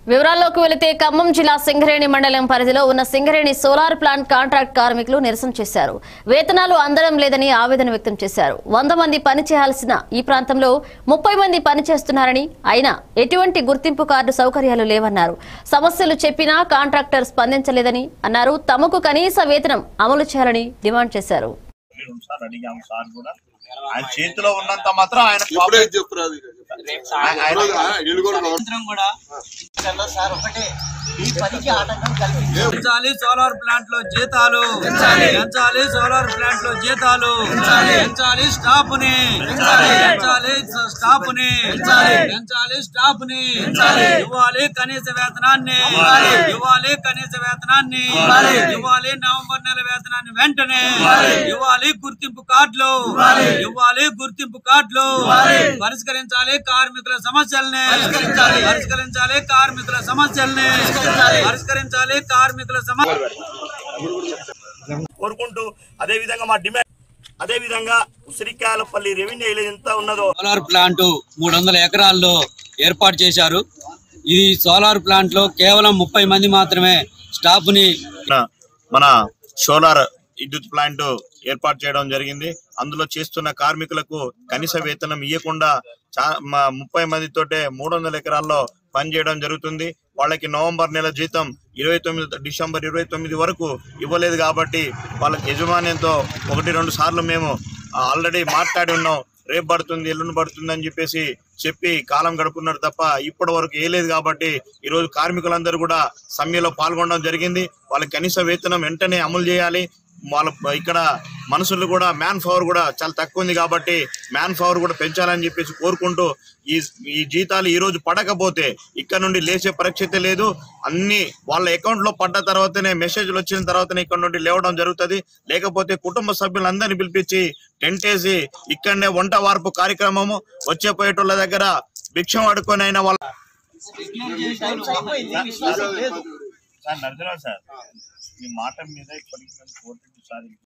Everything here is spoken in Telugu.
వివరాల్లోకి వెళితే ఖమ్మం జిల్లా సింగరేణి మండలం పరిధిలో ఉన్న సింగరేణి సోలార్ ప్లాంట్ కాంట్రాక్ట్ కార్మికులు నిరసన చేశారు వేతనాలు అందడం లేదని ఆవేదన వ్యక్తం చేశారు వంద మంది పని చేయాల్సిన ఈ ప్రాంతంలో ముప్పై మంది పని చేస్తున్నారని అయినా ఎటువంటి గుర్తింపు కార్డు సౌకర్యాలు లేవన్నారు సమస్యలు చెప్పినా కాంట్రాక్టర్ స్పందించలేదని అన్నారు తమకు కనీస వేతనం అమలు చేయాలని డిమాండ్ చేశారు ఉంది సార్ అడిగాము సార్ కూడా ఆయన చేతిలో ఉన్నంత మాత్రం ఆయన ఇప్పుడే చెప్పురాదు ఆయన- ఆయన- వీళ్ళు కూడా సాయంత్రం కూడా ఇక్కడలో సార్ ఒకటే ఈ పనికి ఆటంకం కల్పించారు పెంచాలి సోలార్ ప్లాంట్ లో జీతాలు పెంచాలి సోలార్ ప్లాంట్ లో జీతాలు పెంచాలి స్టాఫ్ ని పెంచాలి స్టాఫ్ ని పెంచాలి స్టాఫ్ ని ఇవ్వాలి కనీస వేతనాన్ని ఇవ్వాలి కనీస వేతనాన్ని ఇవ్వాలి నవంబర్ నెల వేతనాన్ని వెంటనే ఇవ్వాలి గుర్తింపు కార్డులు ఇవ్వాలి గుర్తింపు కార్డులు పరిష్కరించాలి కార్మికుల సమస్యల్ని పరిష్కరించాలి కార్మికుల సమస్యల్ని పరిష్కరించాలి కార్మికుల సమస్య కోరుకుంటూ అదే విధంగా మా డిమాండ్ అదే విధంగా ఉసిరికాయలపల్లి రెవెన్యూ విలేజ్ ఎంత ఉన్నదో సోలార్ ప్లాంట్ మూడు వందల ఎకరాల్లో ఏర్పాటు చేశారు ఈ సోలార్ ప్లాంట్ లో కేవలం ముప్పై మంది మాత్రమే స్టాఫ్ ని మన- మన సోలార్ విద్యుత్ ప్లాంట్ ఏర్పాటు చేయడం జరిగింది అందులో చేస్తున్న కార్మికులకు కనీస వేతనం ఇవ్వకుండా చా మా- ముప్పై మందితోటే మూడు వందల ఎకరాల్లో పనిచేయడం జరుగుతుంది వాళ్ళకి నవంబర్ నెల జీతం ఇరవై తొమ్మిది డిసెంబర్ ఇరవై తొమ్మిది వరకు ఇవ్వలేదు కాబట్టి వాళ్ళకి యజమాన్యంతో ఒకటి రెండు సార్లు మేము ఆల్రెడీ మాట్లాడి ఉన్నాం రేపు పడుతుంది ఎల్లుండి పడుతుంది అని చెప్పేసి చెప్పి కాలం గడుపున్నారు తప్ప ఇప్పటి వరకు వేయలేదు కాబట్టి ఈ రోజు కార్మికులందరూ కూడా సమ్మెలో పాల్గొనడం జరిగింది వాళ్ళకి కనీస వేతనం వెంటనే అమలు చేయాలి వాళ్ళ ఇక్కడ మనుషులు కూడా మ్యాన్ పవర్ కూడా చాలా తక్కువ ఉంది కాబట్టి మ్యాన్ పవర్ కూడా పెంచాలని చెప్పేసి కోరుకుంటూ ఈ ఈ జీతాలు ఈ రోజు పడకపోతే ఇక్కడ నుండి లేచే పరిస్థితి లేదు అన్ని వాళ్ళ అకౌంట్ లో పడ్డ తర్వాతనే మెసేజ్లు వచ్చిన తర్వాతనే ఇక్కడ నుండి లేవడం జరుగుతుంది లేకపోతే కుటుంబ సభ్యులందరినీ పిలిపించి టెంట్ వేసి ఇక్కడనే వంట వార్పు కార్యక్రమము వచ్చే పోయేటోళ్ళ దగ్గర భిక్షం అడుకొని అయినా వాళ్ళ విశ్వాసం లేదు సార్ నరసింహరావు సార్ మీ మాట మీద ఇప్పటికీ మేము కోర్టుకు సార్